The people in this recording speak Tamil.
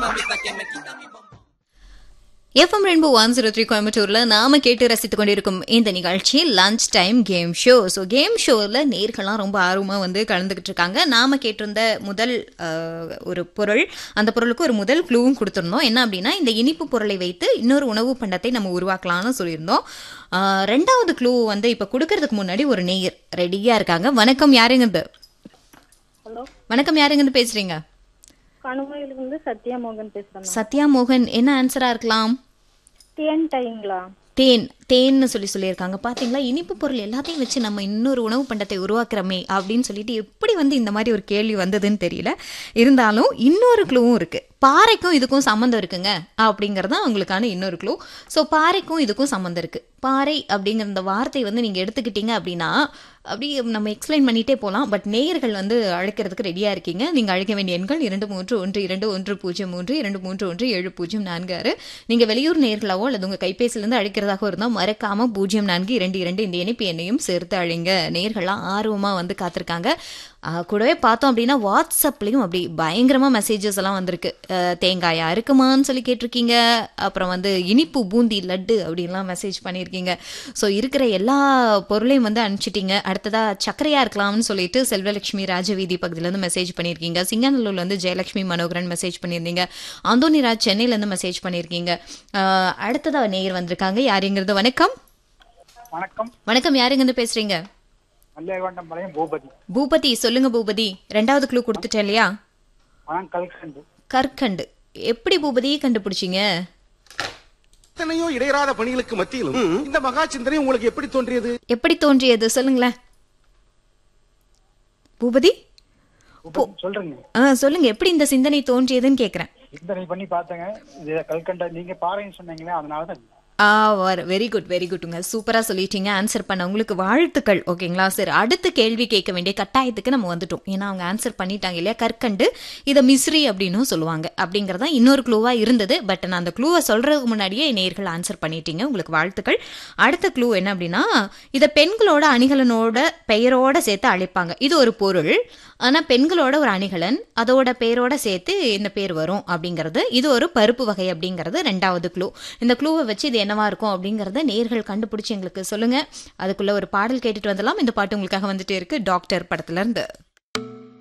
mamita que me quita mi bombón. FM rainbow one zero three கோயம்புத்தூர்ல நாம கேட்டு ரசித்துக் கொண்டிருக்கும் இந்த நிகழ்ச்சி lunch time game show so game ஷோவில் நேர்கள்லாம் ரொம்ப ஆர்வமா வந்து கலந்துக்கிட்டு இருக்காங்க நாம கேட்டிருந்த முதல் அஹ், ஒரு பொருள் அந்த பொருளுக்கு ஒரு முதல் க்ளூவும் கொடுத்துருந்தோம் என்ன அப்படின்னா இந்த இனிப்பு பொருளை வைத்து இன்னொரு உணவு பண்டத்தை நம்ம உருவாக்கலாம்னு சொல்லியிருந்தோம் அஹ், ரெண்டாவது க்ளூ வந்து இப்போ கொடுக்கறதுக்கு முன்னாடி ஒரு நேயர் ரெடியா இருக்காங்க வணக்கம் யாருங்கிறது ஹலோ வணக்கம் யாருங்கிறது பேசுறீங்க கணுமையிலிருந்து சத்யா மோகன் பேசுறேன் சத்யா மோகன் என்ன ஆன்சரா இருக்கலாம் தேன் டைங்களா தேன் தேன்னு சொல்லி சொல்லியிருக்காங்க பாத்தீங்களா இனிப்பு பொருள் எல்லாத்தையும் வச்சு நம்ம இன்னொரு உணவு பண்டத்தை உருவாக்குறோமே அப்படின்னு சொல்லிட்டு எப்படி வந்து இந்த மாதிரி ஒரு கேள்வி வந்ததுன்னு தெரியல இருந்தாலும் இன்னொரு க்ளூவும் இருக்கு பாறைக்கும் இதுக்கும் சம்மந்தம் இருக்குங்க அப்படிங்கிறது தான் உங்களுக்கான இன்னொரு க்ளூ ஸோ பாறைக்கும் இதுக்கும் சம்மந்தம் இருக்கு பாறை அப்படிங்கிற இந்த வார்த்தை வந்து நீங்க எடுத்துக்கிட்டீங்க அப்படின்னா அப்படி நம்ம எக்ஸ்பிளைன் பண்ணிட்டே போகலாம் பட் நேயர்கள் வந்து அழைக்கிறதுக்கு ரெடியா இருக்கீங்க நீங்க அழைக்க வேண்டிய எண்கள் இரண்டு மூன்று ஒன்று இரண்டு ஒன்று பூஜ்ஜியம் மூன்று இரண்டு மூன்று ஒன்று ஏழு பூஜ்ஜியம் நான்கு ஆறு நீங்க வெளியூர் நேர்களாவோ அல்லது உங்க கைபேசியிலிருந்து அழைக்கிறதாக இருந்தால் மறக்காம பூஜ்ஜியம் நான்கு இரண்டு இரண்டு இந்த இணைப்பு எண்ணையும் சேர்த்து அழைங்க நேர்கள்லாம் ஆர்வமா வந்து காத்திருக்காங்க ஆஹ் கூடவே பார்த்தோம் அப்படின்னா வாட்ஸ்அப்லயும் அப்படி பயங்கரமா மெசேஜஸ் எல்லாம் வந்திருக்கு அஹ் தேங்காயா இருக்குமான்னு சொல்லி கேட்டிருக்கீங்க அப்புறம் வந்து இனிப்பு பூந்தி லட்டு அப்படின்லாம் மெசேஜ் பண்ணியிருக்கீங்க ஸோ இருக்கிற எல்லா பொருளையும் வந்து அனுப்பிச்சிட்டீங்க அடுத்ததா சர்க்கரையா இருக்கலாம்னு சொல்லிட்டு செல்வலட்சுமி ராஜவீதி பகுதியிலேருந்து மெசேஜ் பண்ணியிருக்கீங்க சிங்கநல்லூர்ல இருந்து ஜெயலட்சுமி மனோகரன் மெசேஜ் பண்ணியிருந்தீங்க அந்தோனிராஜ் சென்னையிலேருந்து மெசேஜ் பண்ணியிருக்கீங்க ஆஹ் அடுத்ததா நேயர் வந்திருக்காங்க யாருங்கிறது வணக்கம் வணக்கம் வணக்கம் யாருங்கிருந்து பேசுறீங்க மல்லியகொண்டம் பாளையம் பூபதி பூபதி சொல்லுங்க பூபதி ரெண்டாவது க்ளூ கொடுத்துட்டேன் இல்லையா பணம் கல்கண்டு கற்கண்டு எப்படி பூபதி கண்டுபிடிச்சீங்க எத்தனையோ இடையறாத பணிகளுக்கு மத்தியிலும் இந்த மகா சிந்தனை உங்களுக்கு எப்படி தோன்றியது எப்படி தோன்றியது சொல்லுங்களேன் பூபதி பூபதி சொல்றேங்க ஆ சொல்லுங்க எப்படி இந்த சிந்தனை தோன்றியதுன்னு கேக்குறேன் சிந்தனை பண்ணி பார்த்தேங்க இது கல்கண்டா நீங்க பாறைன்னு சொன்னீங்களே அதனாலதான் ஆ வெரி குட் வெரி குட்டுங்க சூப்பரா சொல்லிட்டீங்க ஆன்சர் பண்ண உங்களுக்கு வாழ்த்துக்கள் ஓகேங்களா சரி அடுத்த கேள்வி கேட்க வேண்டிய கட்டாயத்துக்கு நம்ம வந்துட்டோம் ஏன்னா அவங்க ஆன்சர் பண்ணிட்டாங்க இல்லையா கற்கண்டு இதை மிஸ்ரி அப்படின்னும் சொல்லுவாங்க அப்படிங்கறதா இன்னொரு க்ளூவா இருந்தது பட் நான் அந்த க்ளூவை சொல்றதுக்கு முன்னாடியே நேர்கள் ஆன்சர் பண்ணிட்டீங்க உங்களுக்கு வாழ்த்துக்கள் அடுத்த க்ளூ என்ன அப்படின்னா இதை பெண்களோட அணிகலனோட பெயரோட சேர்த்து அழைப்பாங்க இது ஒரு பொருள் ஆனா பெண்களோட ஒரு அணிகலன் அதோட பேரோட சேர்த்து இந்த பேர் வரும் அப்படிங்கிறது இது ஒரு பருப்பு வகை அப்படிங்கிறது ரெண்டாவது க்ளூ இந்த க்ளூவை வச்சு இது என்னவா இருக்கும் அப்படிங்கறத நேர்கள் கண்டுபிடிச்சு எங்களுக்கு சொல்லுங்க அதுக்குள்ள ஒரு பாடல் கேட்டுட்டு வந்துடலாம் இந்த பாட்டு உங்களுக்காக வந்துட்டே இருக்கு டாக்டர் படத்துல இருந்து